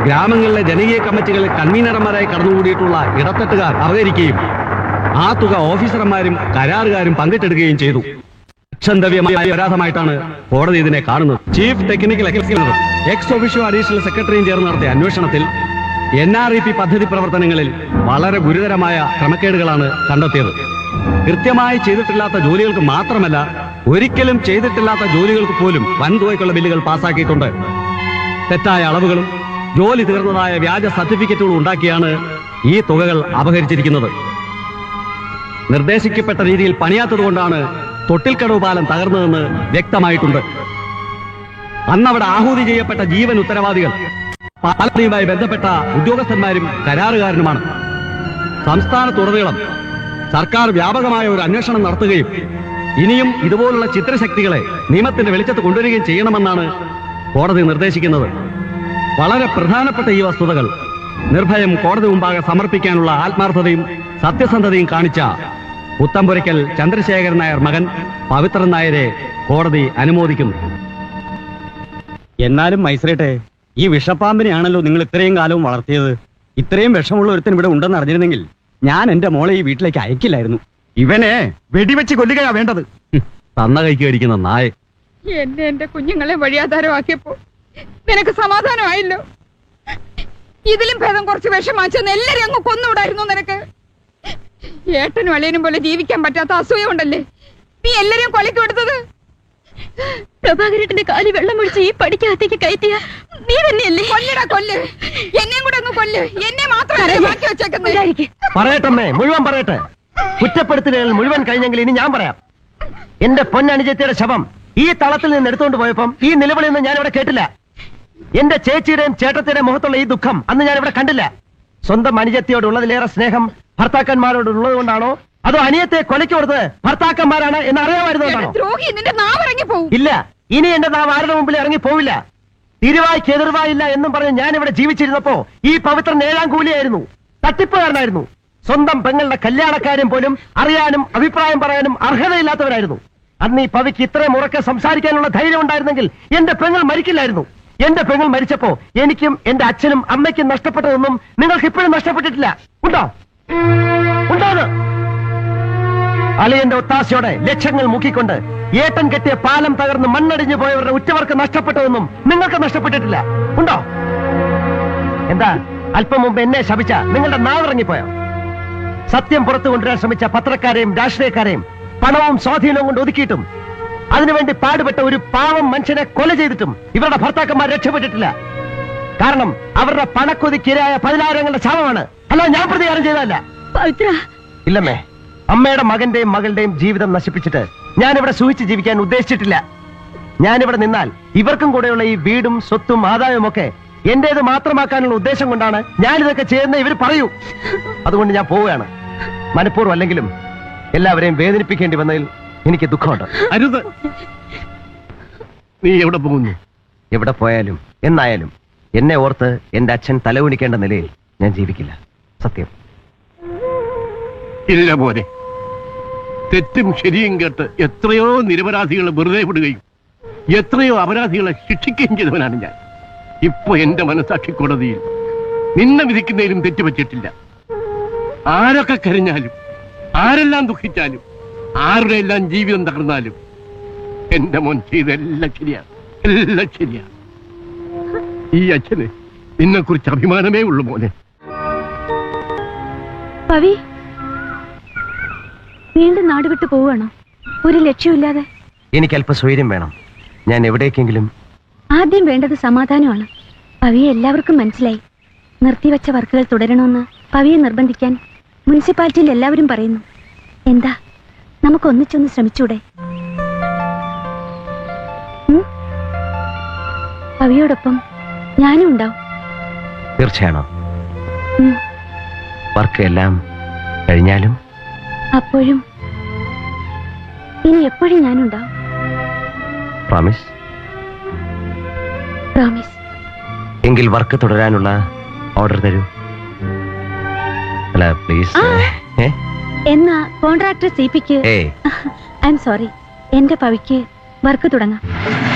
ഗ്രാമങ്ങളിലെ ജനകീയ കമ്മിറ്റികളിൽ കൺവീനർമാരായി കടന്നുകൂടിയിട്ടുള്ള ഇടത്തട്ടുകാർ അവതരിക്കുകയും ആ തുക ഓഫീസർമാരും കരാറുകാരും പങ്കിട്ടെടുക്കുകയും ചെയ്തു അക്ഷന്തവ്യമായ അപരാധമായിട്ടാണ് കോടതി ഇതിനെ കാണുന്നത് chief technical executive ex officio additional സെക്രട്ടറിയും ചേർന്ന് നടത്തിയ അന്വേഷണത്തിൽ എൻ ആർ ഇ പി പദ്ധതി പ്രവർത്തനങ്ങളിൽ വളരെ ഗുരുതരമായ ക്രമക്കേടുകളാണ് കണ്ടെത്തിയത് കൃത്യമായി ചെയ്തിട്ടില്ലാത്ത ജോലികൾക്ക് മാത്രമല്ല ഒരിക്കലും ചെയ്തിട്ടില്ലാത്ത ജോലികൾക്ക് പോലും വൻതുകയ്ക്കുള്ള ബില്ലുകൾ പാസാക്കിയിട്ടുണ്ട് തെറ്റായ അളവുകളും ജോലി തീർന്നതായ വ്യാജ സർട്ടിഫിക്കറ്റുകളും ഉണ്ടാക്കിയാണ് ഈ തുകകൾ അപഹരിച്ചിരിക്കുന്നത് നിർദ്ദേശിക്കപ്പെട്ട രീതിയിൽ പണിയാത്തതുകൊണ്ടാണ് തൊട്ടിൽക്കടവ് പാലം തകർന്നതെന്ന് വ്യക്തമായിട്ടുണ്ട് അന്ന് അവിടെ ആഹൂതി ചെയ്യപ്പെട്ട ജീവൻ ഉത്തരവാദികൾ പാലത്തിയുമായി ബന്ധപ്പെട്ട ഉദ്യോഗസ്ഥന്മാരും കരാറുകാരനുമാണ് സംസ്ഥാനത്തുടനീളം സർക്കാർ വ്യാപകമായ ഒരു അന്വേഷണം നടത്തുകയും ഇനിയും ഇതുപോലുള്ള ചിത്രശക്തികളെ നിയമത്തിന്റെ വെളിച്ചത്ത് കൊണ്ടുവരികയും ചെയ്യണമെന്നാണ് കോടതി നിർദ്ദേശിക്കുന്നത് വളരെ പ്രധാനപ്പെട്ട ഈ വസ്തുതകൾ നിർഭയം കോടതി മുമ്പാകെ സമർപ്പിക്കാനുള്ള ആത്മാർത്ഥതയും സത്യസന്ധതയും കാണിച്ച പുത്തമ്പുരയ്ക്കൽ ചന്ദ്രശേഖരൻ നായർ മകൻ പവിത്രൻ നായരെ കോടതി അനുമോദിക്കുന്നു എന്നാലും മൈസറേട്ടെ ഈ വിഷപ്പാമ്പിനെയാണല്ലോ നിങ്ങൾ ഇത്രയും കാലവും വളർത്തിയത് ഇത്രയും വിഷമുള്ള ഒരുത്തൻ ഇവിടെ ഉണ്ടെന്ന് അറിഞ്ഞിരുന്നെങ്കിൽ ഞാൻ എന്റെ മോളെ ഈ വീട്ടിലേക്ക് അയക്കില്ലായിരുന്നു ഇവനെ വെടിവെച്ച് കൊല്ലുകയാ വേണ്ടത് ഹും, തന്ന കൈക്ക് കടിക്കുന്ന നായ എന്നെ എന്റെ കുഞ്ഞുങ്ങളെ വഴിയാധാരമാക്കിയപ്പോ നിനക്ക് സമാധാനമായല്ലോ ഇതിലും ഭേദം കുറച്ച് വിഷം വാങ്ങിച്ചെന്ന് എല്ലാരും അങ്ങ് കൊന്നുവിടായിരുന്നു നിനക്ക് ഏട്ടനും അളിയനും പോലെ ജീവിക്കാൻ പറ്റാത്ത അസൂയ ഉണ്ടല്ലേ നീ എല്ലാരെയും കൊലയ്ക്ക് കൊടുത്തത് പ്രഭാകരേട്ടന്റെ കാലി വെള്ളം ഒഴിച്ച് ഈ പടിക്കകത്തേക്ക് കയറ്റിയ നീ തന്നെയല്ലേ കൊല്ലടാ കൊല്ല് എന്നെയും കൂടെ അങ്ങ് കൊല്ല് എന്നെ മാത്രമേ ബാക്കി വെച്ചേക്കുന്നത് പറയട്ടമ്മേ മുഴുവൻ പറയട്ടെ കുറ്റപ്പെടുത്തലുകൾ മുഴുവൻ കഴിഞ്ഞെങ്കിൽ ഇനി ഞാൻ പറയാം എന്റെ പൊന്നനുജത്തിയുടെ ശവം ഈ തളത്തിൽ നിന്ന് എടുത്തുകൊണ്ട് പോയപ്പം ഈ നിലവിളിയൊന്നും ഞാൻ ഇവിടെ കേട്ടില്ല എന്റെ ചേച്ചിയുടെയും ചേട്ടത്തിയുടെയും മുഖത്തുള്ള ഈ ദുഃഖം അന്ന് ഞാൻ ഇവിടെ കണ്ടില്ല സ്വന്തം അനുജത്തിയോടുള്ളതിലേറെ സ്നേഹം ഭർത്താക്കന്മാരോട് ഉള്ളത് കൊണ്ടാണോ അതോ അനിയത്തെ കൊലയ്ക്ക് കൊടുത്തത് ഭർത്താക്കന്മാരാണ് എന്ന് അറിയാമായിരുന്നോണ്ടാണോ ദ്രോഹി നിന്റെ നാവിറങ്ങി പോവും ഇല്ല ഇനി എന്റെ നാം ആരുടെ മുമ്പിൽ ഇറങ്ങി പോവില്ല തിരുവായ്ക്ക് എതിർവായില്ല എന്നും പറഞ്ഞ് ഞാൻ ഇവിടെ ജീവിച്ചിരുന്നപ്പോ ഈ പവിത്രൻ ഏഴാം കൂലിയായിരുന്നു തട്ടിപ്പുകാരനായിരുന്നു സ്വന്തം പെങ്ങളുടെ കല്യാണക്കാരും പോലും അറിയാനും അഭിപ്രായം പറയാനും അർഹതയില്ലാത്തവരായിരുന്നു അന്ന് ഈ പവിക്ക് ഇത്രയും ഉറക്കെ സംസാരിക്കാനുള്ള ധൈര്യം ഉണ്ടായിരുന്നെങ്കിൽ എന്റെ പെങ്ങൾ മരിക്കില്ലായിരുന്നു എന്റെ പെങ്ങൾ മരിച്ചപ്പോ എനിക്കും എന്റെ അച്ഛനും അമ്മയ്ക്കും നഷ്ടപ്പെട്ടതൊന്നും നിങ്ങൾക്ക് ഇപ്പോഴും നഷ്ടപ്പെട്ടിട്ടില്ല ഉണ്ടോ ഉണ്ടോ അത്? അളിയന്റെ ഒത്താശയോടെ ലക്ഷങ്ങൾ മുക്കിക്കൊണ്ട് ഏട്ടൻ കെട്ടിയ പാലം തകർന്ന് മണ്ണടിഞ്ഞു പോയവരുടെ ഉറ്റവർക്ക് നഷ്ടപ്പെട്ടതൊന്നും നിങ്ങൾക്ക് നഷ്ടപ്പെട്ടിട്ടില്ല ഉണ്ടോ എന്താ അല്പം മുമ്പ് എന്നെ ശപിച്ച നിങ്ങളുടെ നാവിറങ്ങിപ്പോയോ സത്യം പുറത്തു കൊണ്ടുവരാൻ ശ്രമിച്ച പത്രക്കാരെയും രാഷ്ട്രീയക്കാരെയും പണവും സ്വാധീനവും കൊണ്ട് ഒതുക്കിയിട്ടും അതിനുവേണ്ടി പാടുപെട്ട ഒരു പാവം മനുഷ്യനെ കൊല ചെയ്തിട്ടും ഇവരുടെ ഭർത്താക്കന്മാർ രക്ഷപ്പെട്ടിട്ടില്ല കാരണം അവരുടെ പണക്കൊതിക്കിരയായ പതിനായിരങ്ങളുടെ ശവമാണ് അല്ല ഞാൻ പ്രതികാരം ചെയ്തതല്ല പവിത്ര ഇല്ലമ്മേ അമ്മയുടെ മകന്റെയും മകളുടെയും ജീവിതം നശിപ്പിച്ചിട്ട് ഞാനിവിടെ സൂഹിച്ച് ജീവിക്കാൻ ഉദ്ദേശിച്ചിട്ടില്ല ഞാനിവിടെ നിന്നാൽ ഇവർക്കും കൂടെയുള്ള ഈ വീടും സ്വത്തും ആദായവും ഒക്കെ എന്റേത് മാത്രമാക്കാനുള്ള ഉദ്ദേശം കൊണ്ടാണ് ഞാനിതൊക്കെ ചെയ്യുന്ന ഇവർ പറയൂ അതുകൊണ്ട് ഞാൻ പോവുകയാണ് മനഃപൂർവ്വം അല്ലെങ്കിലും എല്ലാവരെയും വേദനിപ്പിക്കേണ്ടി വന്നതിൽ എനിക്ക് ദുഃഖമുണ്ട് അരുത് നീ എവിടെ പോകുന്നു എവിടെ പോയാലും എന്നായാലും എന്നെ ഓർത്ത് എന്റെ അച്ഛൻ തലകുനിക്കേണ്ട നിലയിൽ ഞാൻ ജീവിക്കില്ല സത്യം ഇല്ല പോലെ തെറ്റും ശരിയും കേട്ട് എത്രയോ നിരപരാധികളെ വെറുതെ വിടുകയും എത്രയോ അപരാധികളെ ശിക്ഷിക്കുകയും ചെയ്തവനാണ് ഞാൻ ഇപ്പൊ എന്റെ മനസാക്ഷി കോടതിയിൽ നിന്നെ വിധിക്കുന്നതിലും തെറ്റുപറ്റിയിട്ടില്ല ആരൊക്കെ കരഞ്ഞാലും ആരെല്ലാം ദുഃഖിച്ചാലും ആരുടെ എല്ലാം ജീവിതം തകർന്നാലും എന്റെ മോൻ ചെയ്തെല്ലാം ശരിയാണ് എല്ലാം ശരിയാണ് ഈ അച്ഛന് നിന്നെ കുറിച്ച് അഭിമാനമേ ഉള്ളൂ മോനെ പവി വീണ്ടും നാട് വിട്ടു പോവുകയാണോ ഒരു ലക്ഷ്യമില്ലാതെ എനിക്ക് അല്പ സ്വൈര്യം വേണം ഞാൻ എവിടേക്കെങ്കിലും ആദ്യം വേണ്ടത് സമാധാനമാണ് പവിയെ എല്ലാവർക്കും മനസ്സിലായി നിർത്തിവെച്ച വർക്കുകൾ തുടരണമെന്ന് പവിയെ നിർബന്ധിക്കാൻ മുനിസിപ്പാലിറ്റിയിൽ എല്ലാവരും പറയുന്നു എന്താ നമുക്ക് ഒന്നിച്ചൊന്ന് ശ്രമിച്ചൂടെ ഉം? പവിയോടൊപ്പം ഞാനും ഉണ്ടാവും തീർച്ചയാണോ ഉം. വർക്ക് എല്ലാം കഴിഞ്ഞാലും അപ്പോഴും ഇനി എപ്പോഴും ഞാനുണ്ടാവും പ്രോമിസ് പ്രോമിസ് എങ്കിൽ വർക്ക് തുടരാനുള്ള ഓർഡർ തരൂ അല്ല പ്ലീസ് ആ. എന്നാ കോൺട്രാക്ടർ സി പിക്ക് ഏ ഐ എം സോറി എന്റെ പവിക്ക് വർക്ക് തുടങ്ങാം